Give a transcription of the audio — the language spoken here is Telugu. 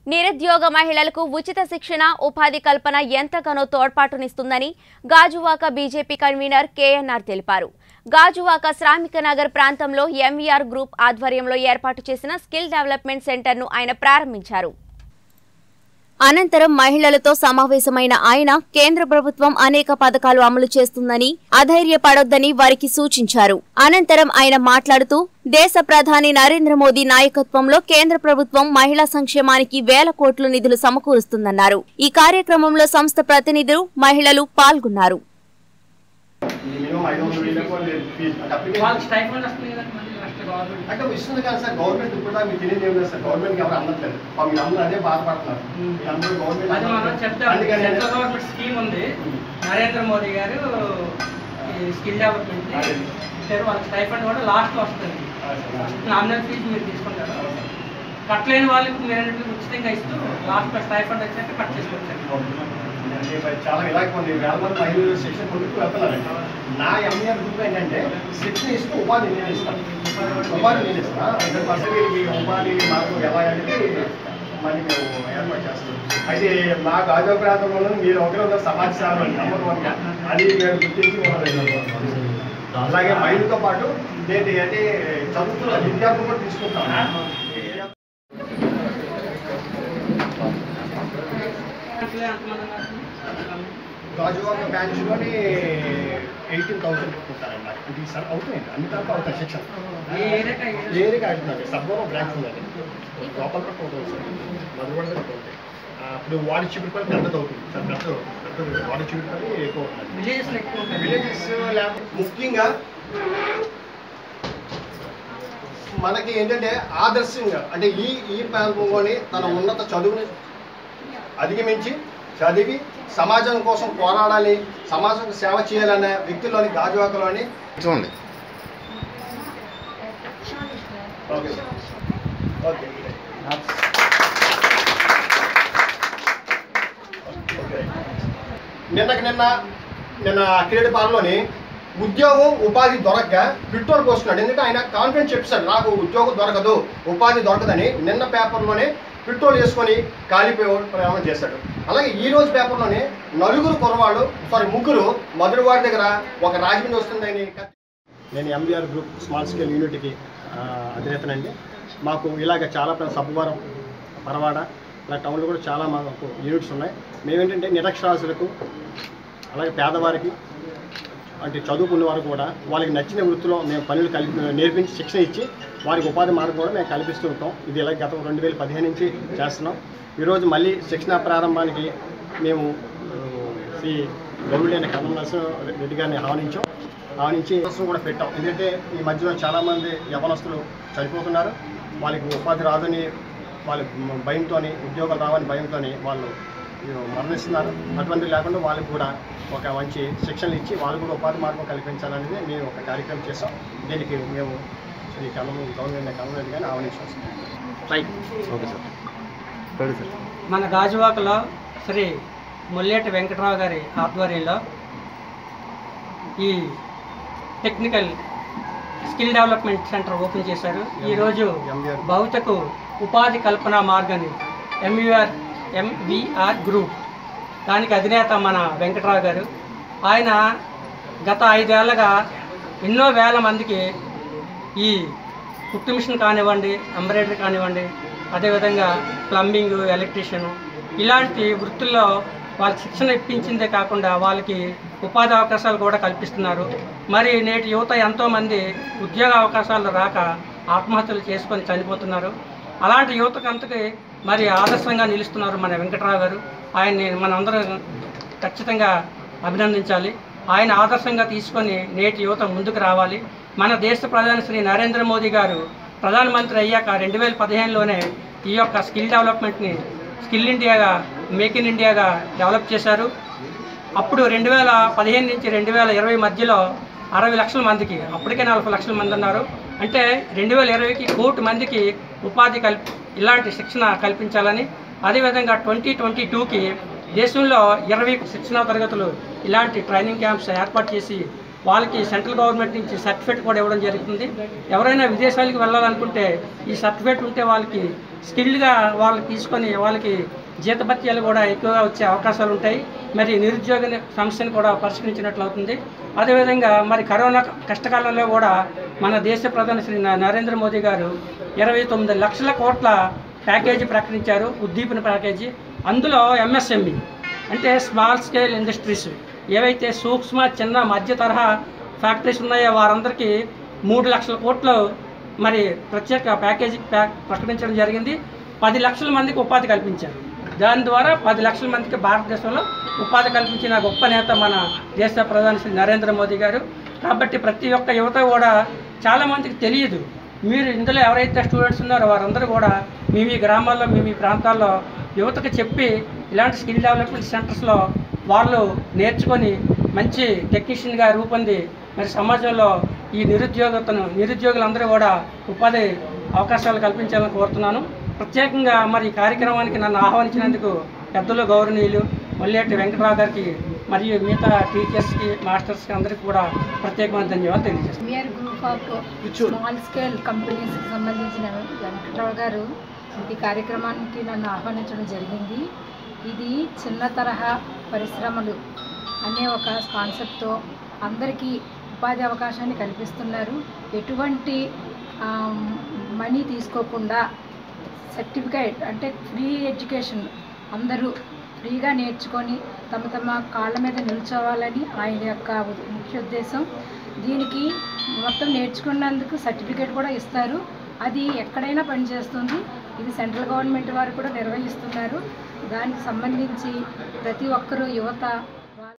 నిరుద్యోగ మహిళలకు ఉచిత శిక్షణ ఉపాధి కల్పన ఎంతగానో తోడ్పాటునిస్తుందని గాజువాక బీజేపీ కన్వీనర్ కేఎన్ఆర్ తెలిపారు గాజువాక శ్రామిక నగర్ ప్రాంతంలో ఎంవీఆర్ గ్రూప్ ఆధ్వర్యంలో ఏర్పాటు చేసిన స్కిల్ డెవలప్మెంట్ సెంటర్ను ఆయన ప్రారంభించారు అనంతరం మహిళలతో సమావేశమైన ఆయన కేంద్ర ప్రభుత్వం అనేక పథకాలు అమలు చేస్తుందని అధైర్యపడొద్దని వారికి సూచించారు అనంతరం ఆయన మాట్లాడుతూ దేశ ప్రధాని నరేంద్ర మోదీ నాయకత్వంలో కేంద్ర ప్రభుత్వం మహిళా సంక్షేమానికి వేల కోట్ల నిధులు సమకూరుస్తుందన్నారు ఈ కార్యక్రమంలో సంస్థ ప్రతినిధులు మహిళలు పాల్గొన్నారు మినిమం ఐదు వందల వేలకు లేదు ఫీజు అంటే అప్లికేషన్ వాళ్ళకి స్టైఫండ్ వస్తుంది కదా మళ్ళీ నెక్స్ట్ గవర్నమెంట్ అంటే ఇస్తుంది కదా సార్ గవర్నమెంట్ ఇప్పుడు దాకా మీకు తెలియదు ఏం లేదు సార్ గవర్నమెంట్కి ఎవరు అందట్లేదు పాపం మీరు అందరూ అదే బాధపడుతున్నారు మ్మ్. మీరందరూ గవర్నమెంట్ అది మనం చెప్తాం అందుకని సెంట్రల్ గవర్నమెంట్ స్కీమ్ ఉంది నరేంద్ర మోదీ గారు ఈ స్కిల్ డెవలప్మెంట్ అదే. ఇచ్చారు వాళ్ళకి స్టైఫండ్ కూడా లాస్ట్ వస్తుంది నామినల్ ఫీజు మీరు తీసుకుంటారు కట్టలేని వాళ్ళకి మీరు అన్నింటికి ఉచితంగా ఇస్తూ లాస్ట్ స్టైఫండ్ వచ్చాక కట్ చేసుకోవచ్చు అంటే మరి చాలా ఇలాగ కొన్ని వేల మంది మహిళలు శిక్షణ పొందుతూ వెళ్తున్నారండి నా ఎంఈఆర్ గ్రూప్ ఏంటంటే శిక్షణ ఇస్తూ ఉపాధి నేను ఇస్తాను ఉపాధి నేను ఇస్తాను హండ్రెడ్ పర్సెంట్ వీళ్ళకి ఉపాధి మార్గం ఎలా అనేది మళ్ళీ మేము ఏర్పాటు చేస్తాం అయితే మా గాజు ప్రాంతంలో మీరు ఒకరి ఒకరు సమాజ సేవ నెంబర్ వన్ అది మేము గుర్తించి ఉన్నది. అలాగే మైలుతో పాటు ఏంటి అంటే చదువుతున్న విద్యార్థులు కూడా తీసుకుంటాం ఎంతమంది ఉన్నారు? గాజువాక బ్రాంచ్లోని ఎయిటీన్ థౌసండ్ ఉంటారండి ఇది సార్ అవుతాయండి అన్ని తరపు అవుతాయి శిక్షణ ఏ ఏరియాకి ఆ ఏరియా? ఏరియాకి ఆడుతుందండి సబ్వరం బ్రాంచ్ ఉందండి లోపల పక్క అవుతుంది సార్ మధువాడ దగ్గర అవుతాయి ఆ, ఇప్పుడు వాడి చిగురుపల్లి పెద్దది అవుతుంది సార్ పెద్ద పెద్దది వాడి చిగురుపల్లి ఎక్కువ అవుతుంది విలేజెస్లో ఎక్కువ ఉంటాయి విలేజెస్ లేకపోతే ముఖ్యంగా మనకి ఏంటంటే ఆదర్శంగా అంటే ఈ ఈ ప్రాంతంలోని తన ఉన్నత చదువుని అధిగమించి చదివి సమాజం కోసం పోరాడాలి సమాజం సేవ చేయాలనే వ్యక్తుల్లోని గాజువాకలోని చూడండి ఓకే సార్ ఓకే ఓకే. నిన్నకి నిన్న నిన్న క్రీడ పాలనలోని ఉద్యోగం ఉపాధి దొరక్క పెట్రోల్ పోస్తున్నాడు ఎందుకంటే ఆయన కాన్ఫిడెన్స్ చెప్పాడు నాకు ఉద్యోగం దొరకదు ఉపాధి దొరకదని నిన్న పేపర్లోనే పెట్రోల్ వేసుకొని కాలిపోయి ప్రయాణం చేశాడు అలాగే ఈ రోజు పేపర్లోనే నలుగురు కుర్రవాళ్ళు సారీ ముగ్గురు మధురవాడి దగ్గర ఒక రాజమండ్రి వస్తుందని నేను ఎంబీఆర్ గ్రూప్ స్మాల్ స్కేల్ యూనిట్కి ఆ, అధినేతనండి మాకు ఇలాగ చాలా పెద్ద సబ్బవరం పరవాడ ఇలా టౌన్లో కూడా చాలా మాకు యూనిట్స్ ఉన్నాయి మేమేంటంటే నిరక్షరాస్యులకు అలాగే పేదవారికి అంటే చదువుకున్న వారు కూడా వాళ్ళకి నచ్చిన వృత్తిలో మేము పనులు కలిపి నేర్పించి శిక్షణ ఇచ్చి వారికి ఉపాధి మార్గం కూడా మేము కల్పిస్తూ ఉంటాం ఇది ఇలా గత రెండు వేల పదిహేను నుంచి చేస్తున్నాం ఈరోజు మళ్ళీ శిక్షణ ప్రారంభానికి మేము ఆ, శ్రీ గౌరుడైన కన్నం నరసింహ రెడ్డి గారిని ఆహ్వానించాం ఆహ్వానించి ప్రదర్శన కూడా పెట్టాం ఎందుకంటే ఈ మధ్యలో చాలామంది యవనస్తులు చనిపోతున్నారు వాళ్ళకి ఉపాధి రాదని వాళ్ళ భయంతో ఉద్యోగాలు రావని భయంతో వాళ్ళు మరణిస్తున్నారు అటువంటివి లేకుండా వాళ్ళకి కూడా ఒక మంచి శిక్షణలు ఇచ్చి వాళ్ళు కూడా ఉపాధి మార్గం కల్పించాలనేది మేము ఒక కార్యక్రమం చేస్తాం దీనికి మేము శ్రీ కలం గవర్నమెంట్ కలం రెడ్డి గారిని ఆహ్వానించాం right okay sir ready sir మన గాజువాకలో శ్రీ ముల్లేటి వెంకటరావు గారి ఆధ్వర్యంలో ఈ technical skill development centre open చేశారు ఈరోజు ఎంబీఆర్ భౌతకు ఉపాధి కల్పన మార్గని ఎంవిఆర్ ఎంవిఆర్ గ్రూప్ దానికి అధినేత మన వెంకటరావు గారు ఆయన గత ఐదేళ్లగా ఎన్నో వేల మందికి ఈ కుట్టు మిషన్ కానివ్వండి ఎంబ్రాయిడరీ కానివ్వండి అదేవిధంగా ప్లంబింగ్ ఎలక్ట్రీషియన్ ఇలాంటి వృత్తుల్లో వాళ్ళకి శిక్షణ ఇప్పించిందే కాకుండా వాళ్ళకి ఉపాధి అవకాశాలు కూడా కల్పిస్తున్నారు మరి నేటి యువత ఎంతోమంది ఉద్యోగ అవకాశాలు రాక ఆత్మహత్యలు చేసుకొని చనిపోతున్నారు అలాంటి యువతకు అంతకి మరి ఆదర్శంగా నిలుస్తున్నారు మన వెంకటరావు గారు ఆయన్ని మనందరం ఖచ్చితంగా అభినందించాలి ఆయన ఆదర్శంగా తీసుకొని నేటి యువత ముందుకు రావాలి మన దేశ ప్రధాని శ్రీ నరేంద్ర మోదీ గారు ప్రధానమంత్రి అయ్యాక రెండు వేల పదిహేనులోనే ఈ యొక్క స్కిల్ డెవలప్మెంట్ని స్కిల్ ఇండియాగా మేక్ ఇన్ ఇండియాగా డెవలప్ చేశారు అప్పుడు రెండు వేల పదిహేను నుంచి రెండు వేల ఇరవై మధ్యలో అరవై లక్షల మందికి అప్పటికే నలభై లక్షల మంది ఉన్నారు అంటే రెండు వేల ఇరవైకి కోటి మందికి ఉపాధి కల్ప ఇలాంటి శిక్షణ కల్పించాలని అదేవిధంగా ట్వంటీ ట్వంటీ టూకి దేశంలో ఇరవై శిక్షణా తరగతులు ఇలాంటి ట్రైనింగ్ క్యాంప్స్ ఏర్పాటు చేసి వాళ్ళకి సెంట్రల్ గవర్నమెంట్ నుంచి సర్టిఫికేట్ కూడా ఇవ్వడం జరుగుతుంది ఎవరైనా విదేశాలకు వెళ్ళాలనుకుంటే ఈ సర్టిఫికేట్ ఉంటే వాళ్ళకి స్కిల్డ్గా వాళ్ళు తీసుకొని వాళ్ళకి జీతభత్యాలు కూడా ఎక్కువగా వచ్చే అవకాశాలు ఉంటాయి మరి నిరుద్యోగ సమస్యను కూడా పరిష్కరించినట్లు అవుతుంది అదేవిధంగా మరి కరోనా కష్టకాలంలో కూడా మన దేశ ప్రధాని శ్రీ న- నరేంద్ర మోదీ గారు ఇరవై తొమ్మిది లక్షల కోట్ల ప్యాకేజీ ప్రకటించారు ఉద్దీపన ప్యాకేజీ అందులో ఎంఎస్ఎంఈ అంటే స్మాల్ స్కేల్ ఇండస్ట్రీస్ ఏవైతే సూక్ష్మ చిన్న మధ్య తరహా ఫ్యాక్టరీస్ ఉన్నాయో వారందరికీ మూడు లక్షల కోట్లు మరి ప్రత్యేక ప్యాకేజీ ప్యాక్ ప్రకటించడం జరిగింది పది లక్షల మందికి ఉపాధి కల్పించారు దాని ద్వారా పది లక్షల మందికి భారతదేశంలో ఉపాధి కల్పించిన గొప్ప నేత మన దేశ ప్రధాని శ్రీ నరేంద్ర మోదీ గారు కాబట్టి ప్రతి ఒక్క యువత కూడా చాలామందికి తెలియదు మీరు ఇందులో ఎవరైతే స్టూడెంట్స్ ఉన్నారో వారందరూ కూడా మీ మీ గ్రామాల్లో మీ మీ ప్రాంతాల్లో యువతకు చెప్పి ఇలాంటి స్కిల్ డెవలప్మెంట్ సెంటర్స్లో వాళ్ళు నేర్చుకొని మంచి టెక్నీషియన్గా రూపొంది మరి సమాజంలో ఈ నిరుద్యోగతను నిరుద్యోగులందరూ కూడా ఉపాధి అవకాశాలు కల్పించాలని కోరుతున్నాను ప్రత్యేకంగా మరి ఈ కార్యక్రమానికి నన్ను ఆహ్వానించినందుకు పెద్దలు గౌరవనీయులు మల్లేటి వెంకటరావు గారికి మరియు మిగతా టీచర్స్కి మాస్టర్స్కి అందరికీ కూడా ప్రత్యేకమైన ధన్యవాదాలు తెలియజేస్తాను MR group of small scale కంపెనీస్కి సంబంధించిన వెంకట్రావు గారు ఈ కార్యక్రమానికి నన్ను ఆహ్వానించడం జరిగింది ఇది చిన్న తరహా పరిశ్రమలు అనే ఒక కాన్సెప్ట్తో అందరికీ ఉపాధి అవకాశాన్ని కల్పిస్తున్నారు ఎటువంటి మనీ తీసుకోకుండా సర్టిఫికేట్ అంటే ఫ్రీ ఎడ్యుకేషన్ అందరూ ఫ్రీగా నేర్చుకొని తమ తమ కాళ్ళ మీద నిల్చోవాలని ఆయన యొక్క ఉ- ముఖ్య ఉద్దేశం దీనికి మొత్తం నేర్చుకున్నందుకు సర్టిఫికేట్ కూడా ఇస్తారు అది ఎక్కడైనా పనిచేస్తుంది ఇది సెంట్రల్ గవర్నమెంట్ వారు కూడా నిర్వహిస్తున్నారు దానికి సంబంధించి ప్రతి ఒక్కరూ యువత